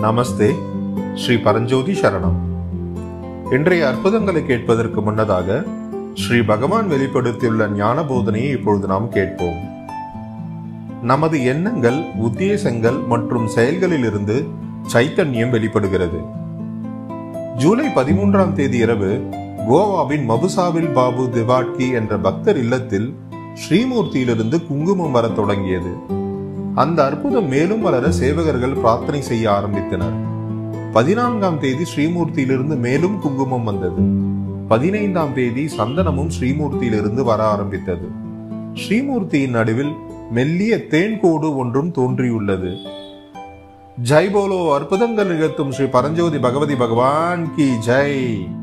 நமஸ்தே ஸ்ரீ பரஞ்சோதி சரணம் இன்றைய அற்புதங்களை கேட்பதற்கு முன்னதாக ஸ்ரீ பகவான் வெளிப்படுத்தியுள்ள ஞான போதனையை இப்பொழுது நாம் கேட்போம் நமது எண்ணங்கள் உத்தேசங்கள் மற்றும் செயல்களிலிருந்து சைத்தன்யம் வெளிப்படுகிறது ஜூலை பதிமூன்றாம் தேதி இரவு கோவாவின் மபுசாவில் பாபு திவாட்கி என்ற பக்தர் இல்லத்தில் ஸ்ரீமூர்த்தியிலிருந்து குங்குமம் வரத் தொடங்கியது அந்த அற்புதம் மேலும் வளர சேவகர்கள் பிரார்த்தனை செய்ய ஆரம்பித்தனர் பதினான்காம் தேதி ஸ்ரீமூர்த்தியிலிருந்து மேலும் குங்குமம் வந்தது பதினைந்தாம் தேதி சந்தனமும் ஸ்ரீமூர்த்தியிலிருந்து வர ஆரம்பித்தது ஸ்ரீமூர்த்தியின் நடுவில் மெல்லிய தேன்கோடு ஒன்றும் தோன்றியுள்ளது ஜெய் போலோ அற்புதங்கள் நிகழ்த்தும் ஸ்ரீ பரஞ்சோதி பகவதி பகவான் கி ஜெய்